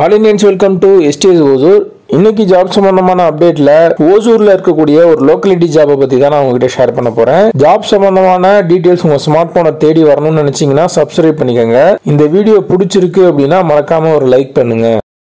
all Indians welcome to STS Hosur இன்னைக்கு job சம்பந்தமான அப்டேட்ல ஓசூர்ல இருக்கக்கூடிய ஒரு லோக்கலிட்டி ஜாபை பத்தி தான் நான் உங்ககிட்ட ஷேர் பண்ண போறேன் ஜாப் சம்பந்தமான டீடைல்ஸ் உங்க ஸ்மார்ட் போனை தேடி வரணும்னு நினைச்சீங்கன்னா சப்ஸ்கிரைப் பண்ணிக்கோங்க இந்த வீடியோ பிடிச்சிருக்கு அப்படின்னா மறக்காம ஒரு லைக் பண்ணுங்க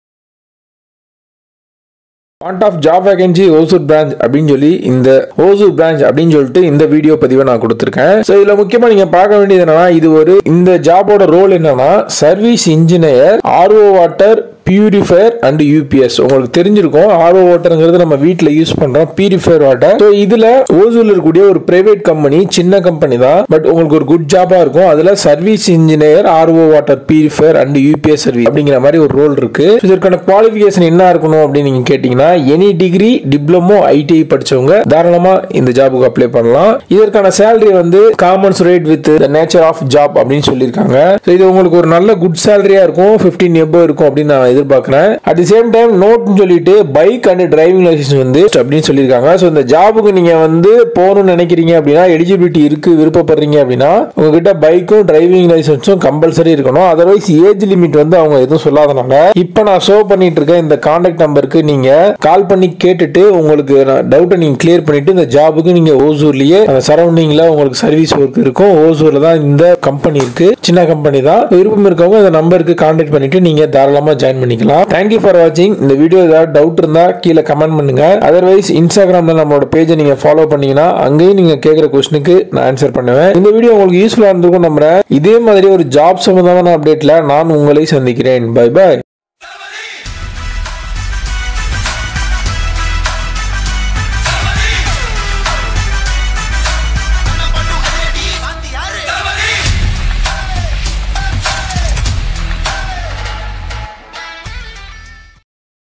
want of job vacancy Hosur branch அப்படின்னு சொல்லி இந்த ஓசூர் பிரான்ச் அப்படின்னு சொல்லிட்டு இந்த வீடியோ பதிவை நான் கொடுத்துருக்கேன் ஸோ இதுல முக்கியமா நீங்க பார்க்க வேண்டியது என்னன்னா இது ஒரு இந்த ஜாபோட ரோல் என்னன்னா service engineer RO water purifier and UPS உங்களுக்கு தெரிஞ்சிருக்கும் ஆர்ஓ வாட்டருங்கிறது நம்ம வீட்டில் யூஸ் பண்றோம் பியூரிஃபயர் வாட்டர் ஸோ இதுல ஓசூர்ல இருக்கக்கூடிய ஒரு பிரைவேட் கம்பெனி சின்ன கம்பெனி தான் பட் உங்களுக்கு ஒரு குட் ஜாபா இருக்கும் அதுல service engineer RO water purifier and UPS service அப்படிங்கிற மாதிரி ஒரு ரோல் இருக்கு இதற்கான குவாலிஃபிகேஷன் என்ன இருக்கணும் அப்படின்னு நீங்க கேட்டீங்கன்னா எனி டிகிரி டிப்ளமோ ஐடிஐ படிச்சவங்க தாராளமா இந்த ஜாபுக்கு அப்ளை பண்ணலாம் இதற்கான சேலரி வந்து commensurate with nature of job அப்படின்னு சொல்லியிருக்காங்க ஸோ இது உங்களுக்கு ஒரு நல்ல குட் சேலரியா இருக்கும் பிப்டீன் எபோ இருக்கும் அப்படின்னு நான் எதிர்பார்க்கிறேன் அட் தி சேம் டைம் நோட்னு சொல்லிட்டு பைக் அண்ட் டிரைவிங் லைசன்ஸ் வந்து அப்படின்னு சொல்லியிருக்காங்க ஸோ இந்த ஜாபுக்கு நீங்க வந்து போகணும்னு நினைக்கிறீங்க அப்படின்னா எலிஜிபிலிட்டி இருக்கு விருப்பப்படுறீங்க அப்படின்னா உங்ககிட்ட பைக்கும் டிரைவிங் லைசன்ஸும் கம்பல்சரி இருக்கணும் அதர்வைஸ் ஏஜ் லிமிட் வந்து அவங்க எதுவும் சொல்லாதனால இப்போ நான் ஷோ பண்ணிட்டு இருக்க இந்த கான்டாக்ட் நம்பருக்கு நீங்க கால் பண்ணி கேட்டுட்டு உங்களுக்கு டவுட்டை நீங்க கிளியர் பண்ணிட்டு இந்த ஜாபுக்கு நீங்க ஓசூர்லயே அந்த சரௌண்டிங்ல உங்களுக்கு சர்வீஸ் ஒர்க் இருக்கும் ஓசூர்ல தான் இந்த கம்பெனி இருக்கு சின்ன கம்பெனி தான் விருப்பம் இருக்கவங்க இந்த நம்பருக்கு கான்டாக்ட் பண்ணிட்டு நீங்க தாராளமா ஜாயின் பண்ணிக்கலாம் தேங்க்யூ ஃபார் வாட்சிங் இந்த வீடியோ ஏதாவது டவுட் இருந்தா கீழே கமெண்ட் பண்ணுங்க அதர்வைஸ் இன்ஸ்டாகிராம்ல நம்மளோட பேஜை நீங்க ஃபாலோ பண்ணீங்கன்னா அங்கேயும் நீங்க கேட்குற கொஸ்டினுக்கு நான் ஆன்சர் பண்ணுவேன் இந்த வீடியோ உங்களுக்கு யூஸ்ஃபுல்லா இருந்திருக்கும் நம்புறேன் இதே மாதிரி ஒரு ஜாப் சம்பந்தமான அப்டேட்ல நான் உங்களை சந்திக்கிறேன் பை பை